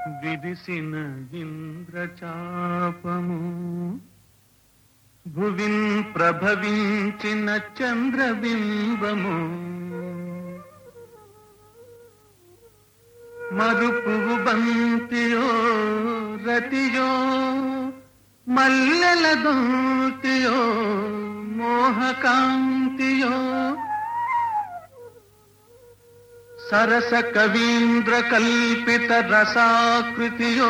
విరిసిన ఇంద్రచాపము భువిన్ ప్రభవించిన చంద్రబింబము మరుపువు బంతియో రతియో మల్లెల దొంతియో మోహకాంతియో సరస కవీంద్ర కల్పిత రసాకృతియో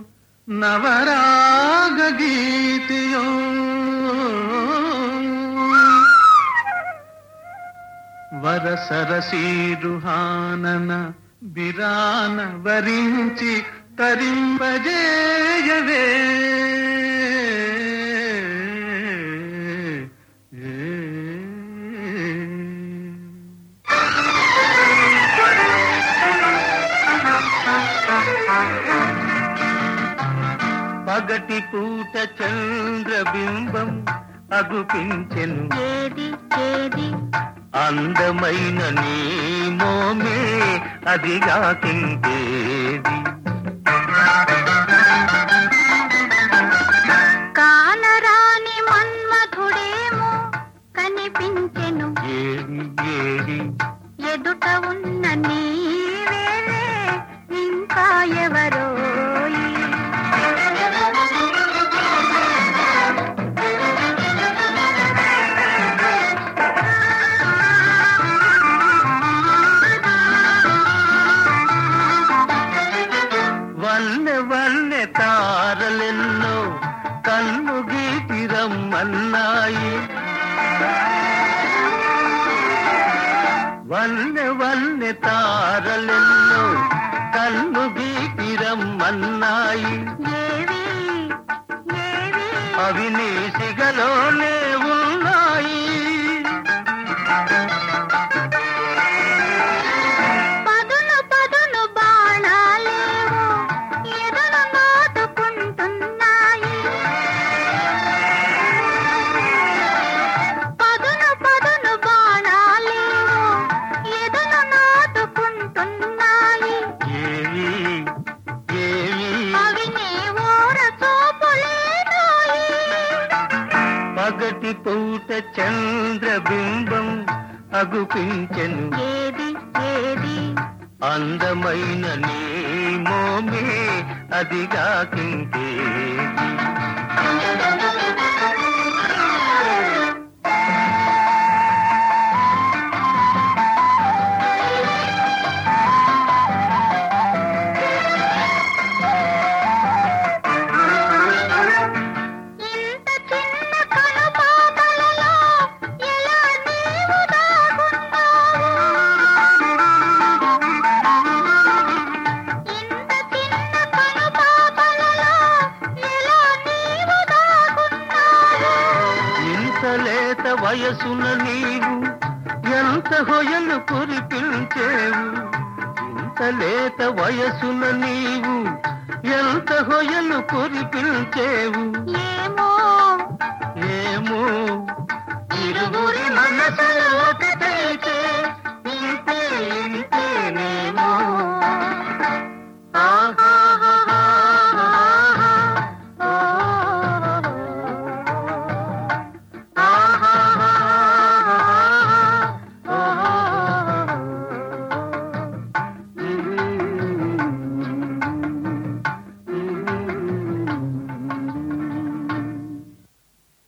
నవరాగ గీతియో వరసరసీరుహానన బిరాన వరించి తరింపజేయవే పగటి పూట చంద్రబింబం అగుపించెను ఏది ఏది అందమైన నీ మోమే అదిగా తింటేది కానరాని మన్మధుడేమో కనిపించెను ఏడి ఏడి ఎదుట ఉన్న నీవేలే ఇంకా ఎవరోయి వల్లె వల్లె తారలెన్నో కన్ను గీటి రమ్మన్నాయి వల్లె వల్లె తారలెన్నో కన్ను గీటి రమ్మన్నాయి ఏవి ఏవి అవి నీ సిగలోనే ఉన్నాయి పదును పదును బాణాలేవో ఎదను నాటుకుంటున్నాయి పదును పదును బాణాలేవో ఎదను నాటుకుంటున్నాయి ఏవి ఏవి అవి నీ ఊర చూపులేనోయి పగటి పూట చంద్రబింబం అగుపించెను ఏది ఏది అందమైన నీ మోమే అదిగా కింకేది ఇంత చిన్న కనుపాపలలో ఎలా నీవు దాగున్నావు ఇంత చిన్న కనుపాపలలో ఎలా నీవు దాగున్నావు ఇంత లేత వయసున నీవు ఎంత హొయలు కురిపించేవు ఇంత లేత వయసున నీవు ఎంత హొయలు కురిపించేవు ఏమో ఏమో ఇరువురి మనసులు ఒక